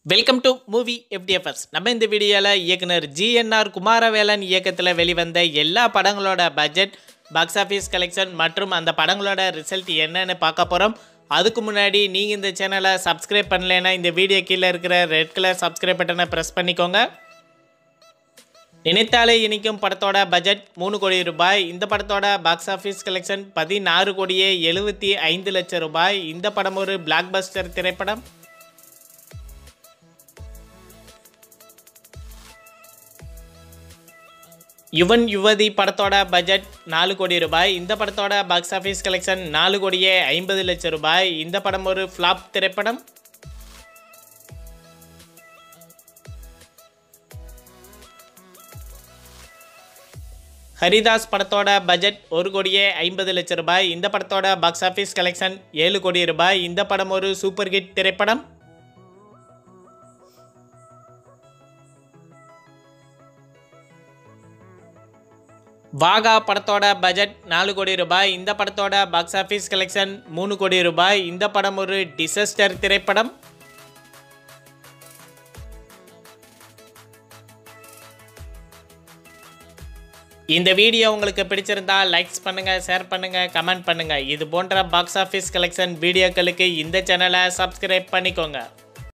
welcome to movie FDFS நம்ம இந்த வீடியோவில் இயக்குனர் ஜிஎன்ஆர் குமாரவேலன் இயக்கத்தில் வெளிவந்த எல்லா படங்களோட பட்ஜெட் பாக்ஸ் ஆஃபீஸ் கலெக்ஷன் மற்றும் அந்த படங்களோட ரிசல்ட் என்னன்னு பார்க்க போகிறோம் அதுக்கு முன்னாடி நீங்கள் இந்த சேனலை சப்ஸ்கிரைப் பண்ணலைன்னா இந்த வீடியோ கீழே இருக்கிற ரெட் கலர் சப்ஸ்கிரைப் பட்டனை ப்ரெஸ் பண்ணிக்கோங்க நினைத்தாலே இனிக்கும் படத்தோட பட்ஜெட் மூணு கோடி ரூபாய் இந்த படத்தோட பாக்ஸ் ஆஃபீஸ் கலெக்ஷன் பதினாறு கோடியே எழுபத்தி ஐந்து லட்சம் ரூபாய் இந்த படம் ஒரு பிளாக் பஸ்டர் திரைப்படம் யுவன் யுவதி படத்தோட பட்ஜெட் நாலு கோடி ரூபாய் இந்த படத்தோட பாக்ஸ் ஆஃபீஸ் கலெக்ஷன் நாலு கோடியே ஐம்பது லட்சம் ரூபாய் இந்த படம் ஒரு ஃப்ளாப் திரைப்படம் ஹரிதாஸ் படத்தோட பட்ஜெட் ஒரு கோடியே ஐம்பது லட்சம் ரூபாய் இந்த படத்தோட பாக்ஸ் ஆஃபீஸ் கலெக்ஷன் ஏழு கோடி ரூபாய் இந்த படம் ஒரு சூப்பர் ஹிட் திரைப்படம் வாகா படத்தோட பட்ஜெட் நாலு கோடி ரூபாய் இந்த படத்தோட பாக்ஸ் ஆஃபீஸ் கலெக்ஷன் மூணு கோடி ரூபாய் இந்த படம் ஒரு டிசஸ்டர் திரைப்படம் இந்த வீடியோ உங்களுக்கு பிடிச்சிருந்தா லைக்ஸ் பண்ணுங்க ஷேர் பண்ணுங்க கமெண்ட் பண்ணுங்க இது போன்ற பாக்ஸ் ஆஃபீஸ் கலெக்ஷன் வீடியோக்களுக்கு இந்த சேனலை சப்ஸ்கிரைப் பண்ணிக்கோங்க